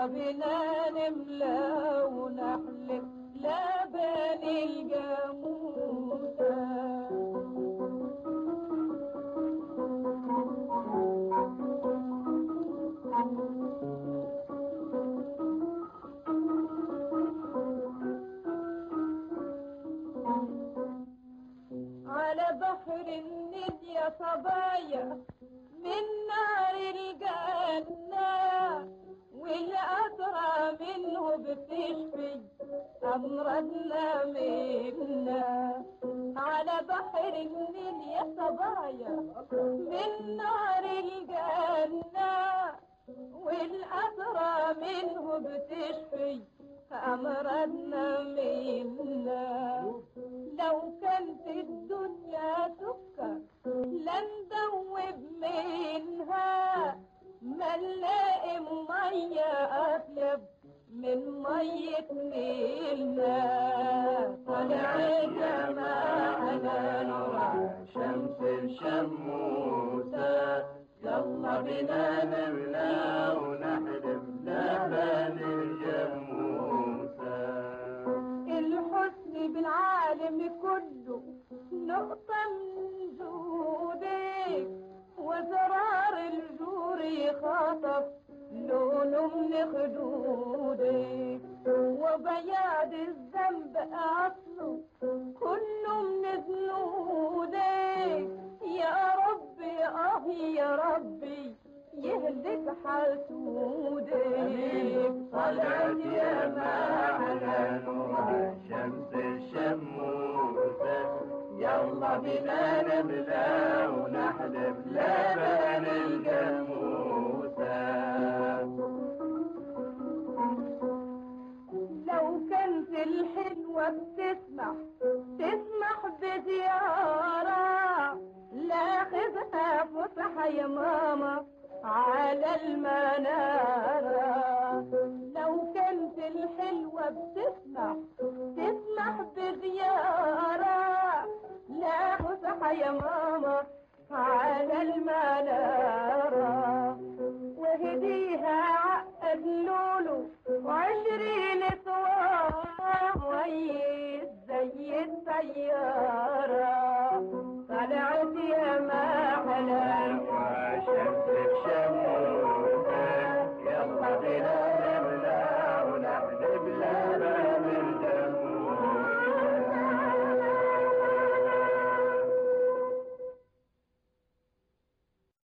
يلا بنا نملى ونحلب لبن الجاموسة على بحر النيل يا صبايا من نار الجنة والأسرى منه بتشفي أمراضنا منا على بحر النيل يا صبايا من نار الجنة والأسرى منه بتشفي أمراضنا منا لو كانت الدنيا سكر لن دوب منها ما نلاقي مية أطيب من مية نيلنا طلع جماعنا نور شمس الشموسة يلا بنا نملى ونحلب لبن الجموسة الحسن بالعالم كله نقطة من جودك وزرار الجور يخاطف لونه من خدودك وبياد الذنب أصله كله من ذنودك يا ربي آه يا ربي يهلك حسودك طلعت يا معنا نور شمس الشموسة يلا بنا نملى ونحلب لبن الجاموسة لو كانت الحلوة بتسمح تسمح بزيارة لاخذها فسحة يا ماما على المنارة لو كانت الحلوة بتسمح تسمح بزيارة لا فسحة يا ماما على المنارة وهديها عقد لولو وعشرين صواب ويس زي السيارة طلع